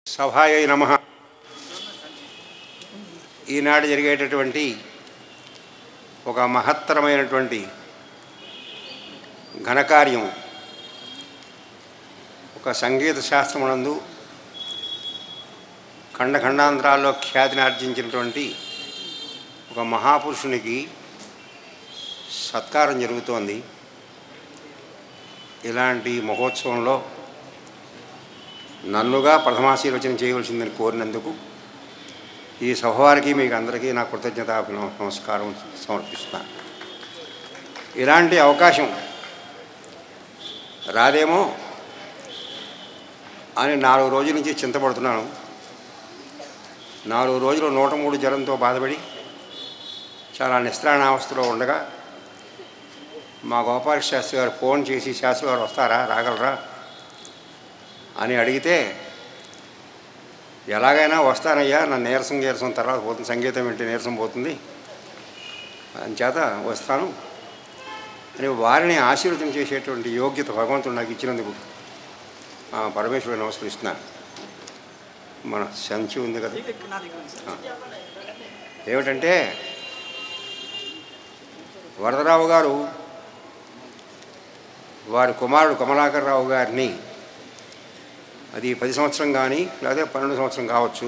సభాయ నమ ఈనాడు జరిగేటటువంటి ఒక మహత్తరమైనటువంటి ఘనకార్యం ఒక సంగీత శాస్త్రమునందు ఖండఖండాంతరాల్లో ఖ్యాతిని ఆర్జించినటువంటి ఒక మహాపురుషునికి సత్కారం జరుగుతోంది ఇలాంటి మహోత్సవంలో నన్నుగా ప్రథమాశీర్వచనం చేయవలసిందని కోరినందుకు ఈ సభవారికి మీకు అందరికీ నా కృతజ్ఞత నమస్కారం సమర్పిస్తున్నాను ఇలాంటి అవకాశం రాదేమో అని నాలుగు రోజుల నుంచి చింతపడుతున్నాను నాలుగు రోజులు నూట మూడు జ్వరంతో బాధపడి చాలా నిస్త్రాణావస్థలో ఉండగా మా గోపాల శాస్త్రి గారు ఫోన్ చేసి శాస్త్రి గారు వస్తారా రాగలరా అని అడిగితే ఎలాగైనా వస్తానయ్యా నా నీరసం నీరసం తర్వాత పోతుంది సంగీతం వింటే నీరసం పోతుంది చేత వస్తాను అని వారిని ఆశీర్వదం చేసేటువంటి యోగ్యత భగవంతుడు నాకు ఇచ్చినందుకు ఆ పరమేశ్వరుడు నమస్కరిస్తున్నాను మన సంచి ఉంది కదా ఆ. ఏమిటంటే వరదరావు గారు వారి కుమారుడు కమలాకర్ రావు గారిని అది పది సంవత్సరం కానీ లేదా పన్నెండు సంవత్సరం కావచ్చు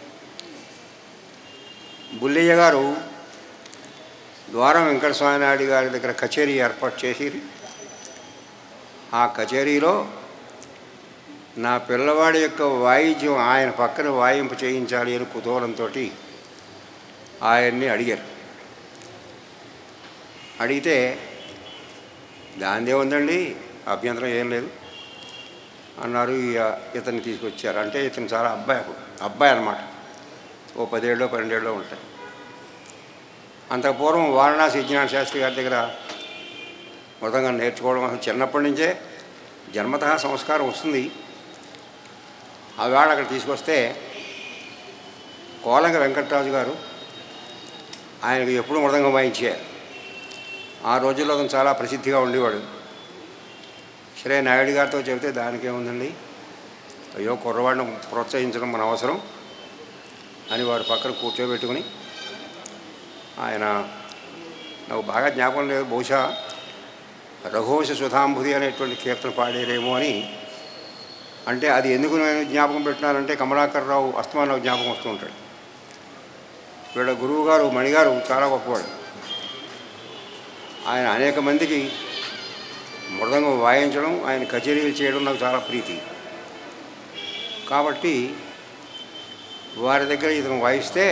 బుల్లయ్య గారు ద్వారం వెంకటస్వామి నాయుడు గారి దగ్గర కచేరీ ఏర్పాటు చేసి ఆ కచేరీలో నా పిల్లవాడి యొక్క వాయిద్యం ఆయన పక్కన వాయింపు చేయించాలి అని కుతూహలంతో ఆయన్ని అడిగారు అడిగితే దానిదే ఉందండి అభ్యంతరం ఏం లేదు అన్నారు ఈ ఇతన్ని తీసుకొచ్చారు అంటే ఇతను చాలా అబ్బాయి అప్పుడు అబ్బాయి అనమాట ఓ పదేళ్ళు పన్నెండేళ్ళు ఉంటాయి అంతకు పూర్వం వారణాసి విజ్ఞాన శాస్త్రి గారి దగ్గర మృదంగా నేర్చుకోవడం అసలు చిన్నప్పటి నుంచే జన్మత సంస్కారం వస్తుంది ఆ వేళ అక్కడ తీసుకొస్తే కోలంగ వెంకటరాజు గారు ఆయనకు ఎప్పుడు మృదంగం వాయించారు ఆ రోజుల్లో అతను చాలా ప్రసిద్ధిగా ఉండేవాడు శ్రీ నాయుడు గారితో చెబితే దానికేముందండి అయ్యో కుర్రవాడిని ప్రోత్సహించడం మన అవసరం అని వారు పక్కన కూర్చోబెట్టుకుని ఆయన నాకు బాగా జ్ఞాపకం లేదు బహుశా రఘువంశ సుధాంబుది అనేటువంటి కీర్తన పాడేరేమో అని అంటే అది ఎందుకు నేను జ్ఞాపకం పెట్టినానంటే కమలాకర్ రావు అస్తమాన్ నాకు జ్ఞాపకం వస్తూ ఉంటాడు వీళ్ళ గురువు గారు మణిగారు చాలా గొప్పవాడు ఆయన అనేక మందికి మృదంగం వాయించడం ఆయన కచేరీలు చేయడం నాకు చాలా ప్రీతి కాబట్టి వారి దగ్గర ఇతను వాయిస్తే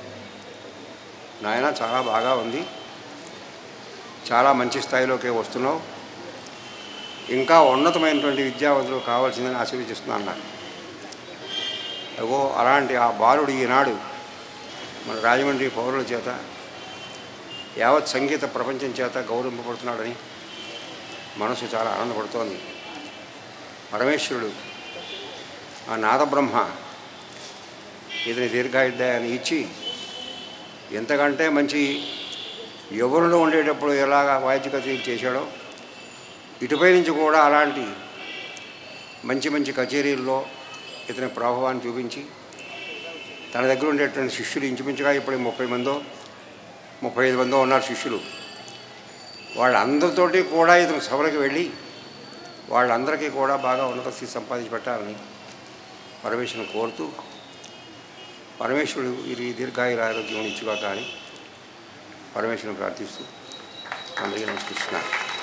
నాయన చాలా బాగా ఉంది చాలా మంచి స్థాయిలోకి వస్తున్నావు ఇంకా ఉన్నతమైనటువంటి విద్యావంతులు కావాల్సిందని ఆశీర్వదిస్తున్నాను అన్నారు అగో అలాంటి ఆ బాలుడు ఈనాడు మన రాజమండ్రి పౌరుల చేత యావత్ సంగీత ప్రపంచం చేత గౌరవింపబడుతున్నాడని మనసు చాలా ఆనందపడుతోంది పరమేశ్వరుడు ఆ నాదబ్రహ్మ ఇతని దీర్ఘాయుద్ధాన్ని ఇచ్చి ఎంతకంటే మంచి యువనుడు ఉండేటప్పుడు ఎలాగ వాయిద్య కచేరీ చేశాడో ఇటుపై నుంచి కూడా అలాంటి మంచి మంచి కచేరీల్లో ఇతని ప్రభావాన్ని చూపించి తన దగ్గర ఉండేటువంటి శిష్యులు ఇంచుమించుగా ఇప్పుడు ముప్పై మందో ముప్పై ఐదు మందో ఉన్నారు శిష్యులు వాళ్ళందరితోటి కూడా ఇతను సభలకు వెళ్ళి వాళ్ళందరికీ కూడా బాగా ఉన్నత స్థితి సంపాదించి పెట్టాలని పరమేశ్వరుని కోరుతూ పరమేశ్వరుడు ఇది దీర్ఘాయుర ఆరోగ్యం ఇచ్చుగా కానీ పరమేశ్వరుని ప్రార్థిస్తూ అందరికీ నమస్కరిస్తున్నాను